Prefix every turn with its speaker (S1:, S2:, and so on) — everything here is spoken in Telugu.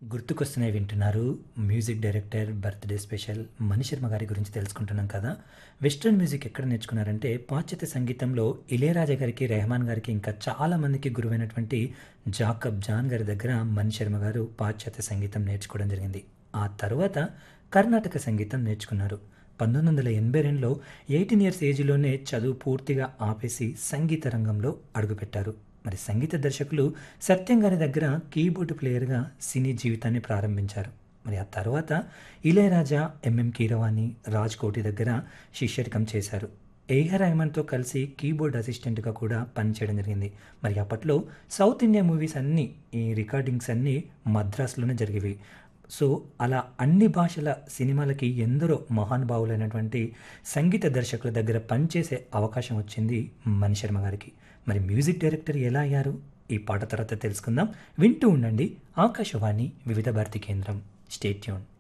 S1: గుర్తుకొస్తున్నాయి వింటున్నారు music director birthday special Manisharma గారి గురించి తెలుసుకుంటున్నాం కదా వెస్ట్రన్ మ్యూజిక్ ఎక్కడ నేర్చుకున్నారంటే పాశ్చాత్య సంగీతంలో ఇళయరాజా గారికి రెహమాన్ గారికి ఇంకా చాలా మందికి గురువైనటువంటి జాకబ్ జాన్ గారి దగ్గర మణిశర్మ గారు పాశ్చాత్య సంగీతం నేర్చుకోవడం జరిగింది ఆ తర్వాత కర్ణాటక సంగీతం నేర్చుకున్నారు పంతొమ్మిది వందల ఎనభై రెండులో ఎయిటీన్ ఇయర్స్ ఏజ్లోనే చదువు పూర్తిగా ఆపేసి సంగీత రంగంలో అడుగుపెట్టారు మరి సంగీత దర్శకులు సత్యం గారి దగ్గర కీబోర్డ్ ప్లేయర్గా సినీ జీవితాన్ని ప్రారంభించారు మరి ఆ తర్వాత ఇళయరాజా ఎంఎం కీరవాణి రాజ్ కోటి దగ్గర శిష్యరికం చేశారు ఏఆర్ రెహమాన్తో కలిసి కీబోర్డ్ అసిస్టెంట్గా కూడా పనిచేయడం జరిగింది మరి అప్పట్లో సౌత్ ఇండియా మూవీస్ అన్నీ ఈ రికార్డింగ్స్ అన్నీ మద్రాసులోనే జరిగేవి సో అలా అన్ని భాషల సినిమాలకి ఎందరో మహానుభావులైనటువంటి సంగీత దర్శకుల దగ్గర పనిచేసే అవకాశం వచ్చింది మణిశర్మ గారికి మరి మ్యూజిక్ డైరెక్టర్ ఎలా అయ్యారు ఈ పాట తర్వాత తెలుసుకుందాం వింటూ ఉండండి ఆకాశవాణి వివిధ భారతి కేంద్రం స్టేట్యూన్